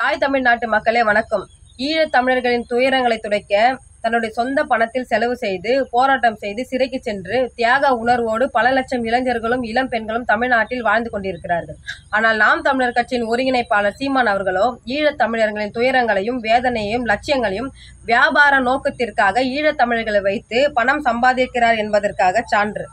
தாய் தமிழ்நாட்டு மக்களே வணக்கம் ஈழத் தமிழர்களின் துயரங்களை துடைக்க தன்னுடைய சொந்த பணத்தில் செலவு செய்து போராட்டம் செய்து சிறைக்கு சென்று தியாக உணர்வோடு பல லட்சம் இளைஞர்களும் இளம் பெண்களும் தமிழ்நாட்டில் வாழ்ந்து கொண்டிருக்கிறார்கள் ஆனால் நாம் தமிழர் கட்சியின் ஒருங்கிணைப்பாளர் சீமான் அவர்களோ ஈழத் தமிழர்களின் துயரங்களையும் வேதனையையும் லட்சியங்களையும் வியாபார நோக்கத்திற்காக ஈழத் தமிழர்களை வைத்து பணம் சம்பாதிக்கிறார் என்பதற்காக சான்று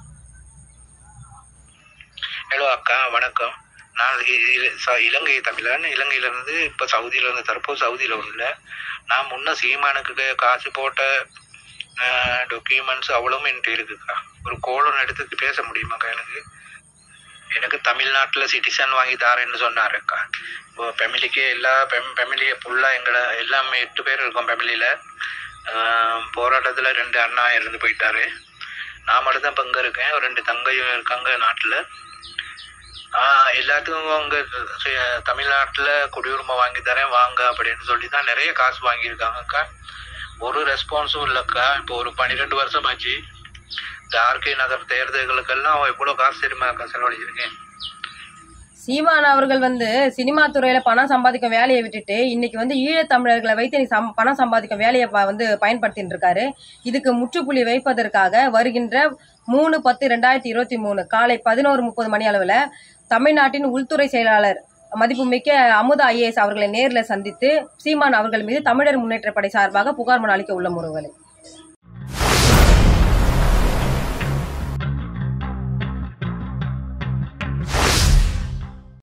ஹலோ அக்கா வணக்கம் நான் இ- இ- ச- இலங்கை தமிழன் இலங்கையிலேருந்து இப்போ சவுதியிலேருந்து தற்போது சவுதியில் உள்ள நான் முன்ன சீமானுக்கு காசு போட்ட டாக்குமெண்ட்ஸ் அவ்வளவும் என்கிட்ட இருக்குக்கா ஒரு கோலம் எடுத்து பேச முடியுமாக்கா எனக்கு எனக்கு தமிழ்நாட்டில் சிட்டிசன் வாங்கி தாரேன்னு சொன்னாருக்கா இப்போ ஃபேமிலிக்கு எல்லா ஃபேமிலியை ஃபுல்லாக எங்களை எல்லாமே எட்டு பேர் இருக்கோம் ஃபேமிலியில் போராட்டத்தில் ரெண்டு அண்ணா இருந்து போயிட்டாரு நான் மட்டும் தான் பங்கு இருக்கேன் ஒரு ரெண்டு தங்கையும் இருக்காங்க நாட்டில் ஆஹ் எல்லாத்துக்கும் அவங்க தமிழ்நாட்டில் குடியுரிமை வாங்கி தரேன் வாங்க அப்படின்னு சொல்லி தான் நிறைய காசு வாங்கியிருக்காங்கக்கா ஒரு ரெஸ்பான்ஸும் இல்லைக்கா இப்போ ஒரு பன்னிரெண்டு வருஷம் ஆச்சு இந்த ஆர்கே நகர் தேர்தல்களுக்கெல்லாம் எவ்வளோ காசு தெரியுமாக்கா செலவழிச்சிருக்கேன் சீமான் அவர்கள் வந்து சினிமா துறையில பணம் சம்பாதிக்கும் வேலையை விட்டுட்டு இன்னைக்கு வந்து ஈழத் தமிழர்களை வைத்து இன்னைக்கு சம்- பணம் சம்பாதிக்கும் வேலையை ப- வந்து பயன்படுத்திட்டு இருக்காரு இதுக்கு முற்றுப்புள்ளி வைப்பதற்காக வருகின்ற மூணு பத்து ரெண்டாயிரத்தி இருபத்தி மூணு காலை பதினோரு முப்பது மணி அளவில் தமிழ்நாட்டின் உள்துறை செயலாளர் மதிப்புமிக்க அமுதா ஐஏஎஸ் அவர்களை நேரில் சந்தித்து சீமான் அவர்கள் மீது தமிழர் முன்னேற்றப் படை சார்பாக புகார் மனு அளிக்க உள்ள முறைகளை